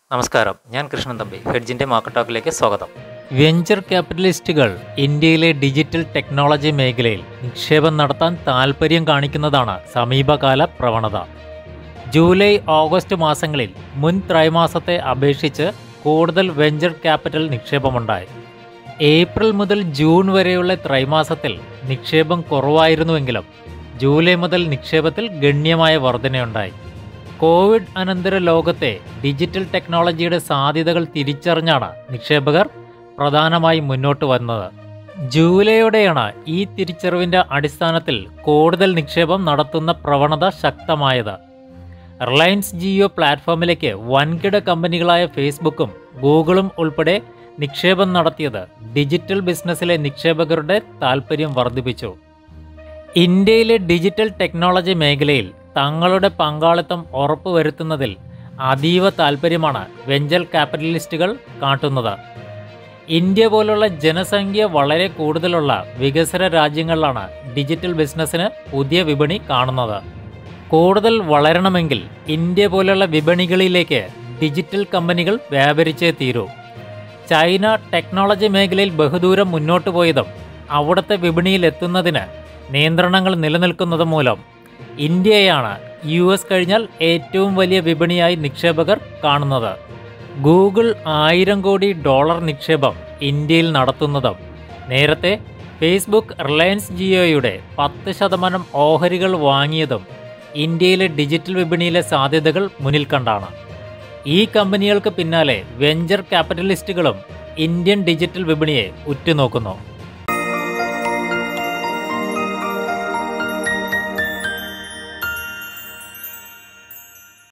നമസ്കാരം ഞാൻ കൃഷ്ണൻ തമ്പി ഹെഡ്ജിൻ്റെ മാർക്കറ്റ് ടോക്കിലേക്ക് സ്വാഗതം വെഞ്ചർ ക്യാപിറ്റലിസ്റ്റുകൾ ഇന്ത്യയിലെ ഡിജിറ്റൽ ടെക്നോളജി മേഖലയിൽ നിക്ഷേപം നടത്താൻ താൽപ്പര്യം കാണിക്കുന്നതാണ് സമീപകാല പ്രവണത ജൂലൈ ഓഗസ്റ്റ് മാസങ്ങളിൽ മുൻ ത്രൈമാസത്തെ അപേക്ഷിച്ച് കൂടുതൽ വെഞ്ചർ ക്യാപിറ്റൽ നിക്ഷേപമുണ്ടായി ഏപ്രിൽ മുതൽ ജൂൺ വരെയുള്ള ത്രൈമാസത്തിൽ നിക്ഷേപം കുറവായിരുന്നുവെങ്കിലും ജൂലൈ മുതൽ നിക്ഷേപത്തിൽ ഗണ്യമായ വർധനയുണ്ടായി കോവിഡ് അനന്തര ലോകത്തെ ഡിജിറ്റൽ ടെക്നോളജിയുടെ സാധ്യതകൾ തിരിച്ചറിഞ്ഞാണ് നിക്ഷേപകർ പ്രധാനമായും മുന്നോട്ട് വന്നത് ജൂലൈയോടെയാണ് ഈ തിരിച്ചറിവിന്റെ അടിസ്ഥാനത്തിൽ കൂടുതൽ നിക്ഷേപം നടത്തുന്ന പ്രവണത ശക്തമായത് റിലയൻസ് ജിയോ പ്ലാറ്റ്ഫോമിലേക്ക് വൻകിട കമ്പനികളായ ഫേസ്ബുക്കും ഗൂഗിളും ഉൾപ്പെടെ നിക്ഷേപം നടത്തിയത് ഡിജിറ്റൽ ബിസിനസ്സിലെ നിക്ഷേപകരുടെ താൽപ്പര്യം വർദ്ധിപ്പിച്ചു ഇന്ത്യയിലെ ഡിജിറ്റൽ ടെക്നോളജി മേഖലയിൽ തങ്ങളുടെ പങ്കാളിത്തം ഉറപ്പുവരുത്തുന്നതിൽ അതീവ താൽപ്പര്യമാണ് വെഞ്ചർ ക്യാപിറ്റലിസ്റ്റുകൾ കാട്ടുന്നത് ഇന്ത്യ പോലുള്ള ജനസംഖ്യ വളരെ കൂടുതലുള്ള വികസന രാജ്യങ്ങളിലാണ് ഡിജിറ്റൽ ബിസിനസ്സിന് പുതിയ വിപണി കാണുന്നത് കൂടുതൽ വളരണമെങ്കിൽ ഇന്ത്യ പോലുള്ള വിപണികളിലേക്ക് ഡിജിറ്റൽ കമ്പനികൾ വ്യാപരിച്ചേ തീരൂ ചൈന ടെക്നോളജി മേഖലയിൽ ബഹുദൂരം മുന്നോട്ട് പോയതും അവിടുത്തെ വിപണിയിൽ എത്തുന്നതിന് നിയന്ത്രണങ്ങൾ നിലനിൽക്കുന്നത് മൂലം ഇന്ത്യയാണ് യു എസ് കഴിഞ്ഞാൽ ഏറ്റവും വലിയ വിപണിയായി നിക്ഷേപകർ കാണുന്നത് ഗൂഗിൾ ആയിരം കോടി ഡോളർ നിക്ഷേപം ഇന്ത്യയിൽ നടത്തുന്നതും നേരത്തെ ഫേസ്ബുക്ക് റിലയൻസ് ജിയോയുടെ പത്ത് ശതമാനം ഓഹരികൾ വാങ്ങിയതും ഇന്ത്യയിലെ ഡിജിറ്റൽ വിപണിയിലെ സാധ്യതകൾ മുന്നിൽ കണ്ടാണ് ഈ കമ്പനികൾക്ക് പിന്നാലെ വെഞ്ചർ ക്യാപിറ്റലിസ്റ്റുകളും ഇന്ത്യൻ ഡിജിറ്റൽ വിപണിയെ ഉറ്റുനോക്കുന്നു